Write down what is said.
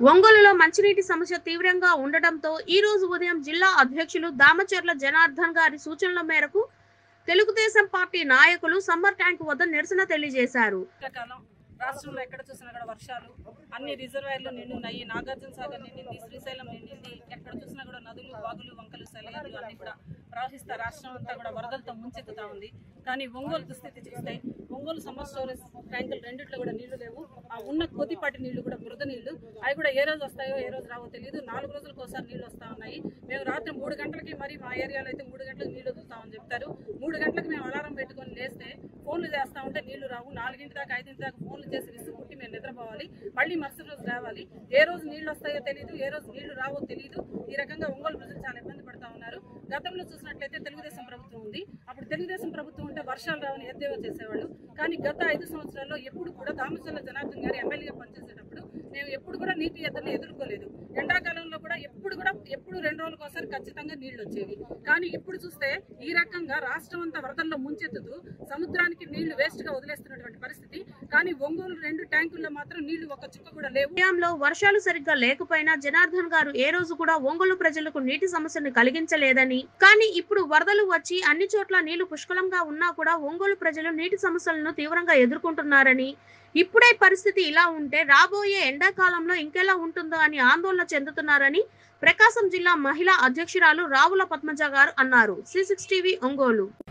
ఒంగోలులో మంచినీటి సమస్య తీవ్రంగా ఉండటంతో ఈ రోజు ఉదయం జిల్లా అధ్యక్షులు దామచర్ల జనార్దన్ గారి సూచనల మేరకు తెలుగుదేశం పార్టీ నాయకులు సమ్మర్ ట్యాంక్ వద్ద నిరసన తెలియజేశారు వర్షాకాలం రాష్ట్రంలో ఎక్కడ చూసినా కూడా వర్షాలు అన్ని రిజర్వాయర్లు నిండున్నాయి నాగార్జున సాగర్ నిండింది శ్రీశైలం నిండింది ఎక్కడ చూసినా కూడా నదులు వాగులు వంకలు సెలయేర్లు అన్ని కూడా ప్రవహిస్తా రాష్ట్రం అంతా కూడా వరదలతో ముంచెత్తుతా ఉంది కానీ ఒంగోలు దుస్థితి చూస్తే ఒంగోలు సమ్మర్ స్టోరేజ్ ట్యాంకులు రెండిట్లో కూడా నీళ్లు లేవు ఆ ఉన్న కొద్దిపాటి నీళ్లు కూడా బురద నీళ్లు అవి కూడా ఏ రోజు వస్తాయో ఏ రోజు రావో తెలియదు నాలుగు రోజులకు ఒకసారి నీళ్లు వస్తా ఉన్నాయి మేము రాత్రి మూడు గంటలకి మరి మా ఏరియాలో అయితే మూడు గంటలకు నీళ్లు వదులుతామని చెప్తారు మూడు గంటలకు మేము అలారం పెట్టుకొని లేస్తే ఫోన్లు చేస్తా ఉంటే నీళ్లు రావు నాలుగింటి దాకా ఐదింటి దాకా ఫోన్లు చేసి విసుగు పుట్టి మేము నిద్రపోవాలి మళ్ళీ మరుసటి రోజు రావాలి ఏ రోజు నీళ్లు వస్తాయో తెలియదు ఏ రోజు నీళ్లు రావో తెలియదు ఈ రకంగా ఒంగోలు ప్రజలు చాలా ఇబ్బంది పడతా ఉన్నారు గతంలో చూసినట్లయితే తెలుగుదేశం ప్రభుత్వం ఉంది అప్పుడు తెలుగుదేశం ప్రభుత్వం ఉంటే వర్షాలు రావని ఎద్దేవా చేసేవాళ్ళు కానీ గత ఐదు సంవత్సరాల్లో ఎప్పుడు కూడా దామచల్ల జనార్దన్ గారు ఎమ్మెల్యేగా పనిచేసేటప్పుడు మేము ఎప్పుడు కూడా నీటి ఎద్దరిని ఎదుర్కోలేదు ఎండాకాలంలో కూడా ఎప్పుడు కూడా ఎప్పుడు రెండు రోజులకు ఒకసారి ఖచ్చితంగా నీళ్లు వచ్చేవి కానీ ఇప్పుడు చూస్తే ఈ రకంగా రాష్ట్రం అంతా వరదల్లో ముంచెత్తుతూ సముద్రానికి నీళ్లు వేస్ట్ గా వదిలేస్తున్నటువంటి పరిస్థితి కానీ ఒంగోలు రెండు ట్యాంకుల్లో మాత్రం నీళ్లు ఒక చుక్క కూడా లేవు ఉదయంలో వర్షాలు సరిగ్గా లేకపోయినా జనార్దన్ గారు ఏ రోజు కూడా ఒంగోలు ప్రజలకు నీటి సమస్యను కలిగించలేదని కానీ ఇప్పుడు వరదలు వచ్చి అన్ని చోట్ల నీళ్లు పుష్కలంగా ఉన్నా కూడా ఒంగోలు ప్రజలు నీటి సమస్యలను తీవ్రంగా ఎదుర్కొంటున్నారని ఇప్పుడే పరిస్థితి ఇలా ఉంటే రాబోయే ఎండాకాలంలో ఇంకెలా ఉంటుందో అని ఆందోళన చెందుతున్నారని ప్రకాశం జిల్లా మహిళా అధ్యక్షురాలు రావుల పద్మజ గారు అన్నారు సి సిక్స్ టీవీ ఒంగోలు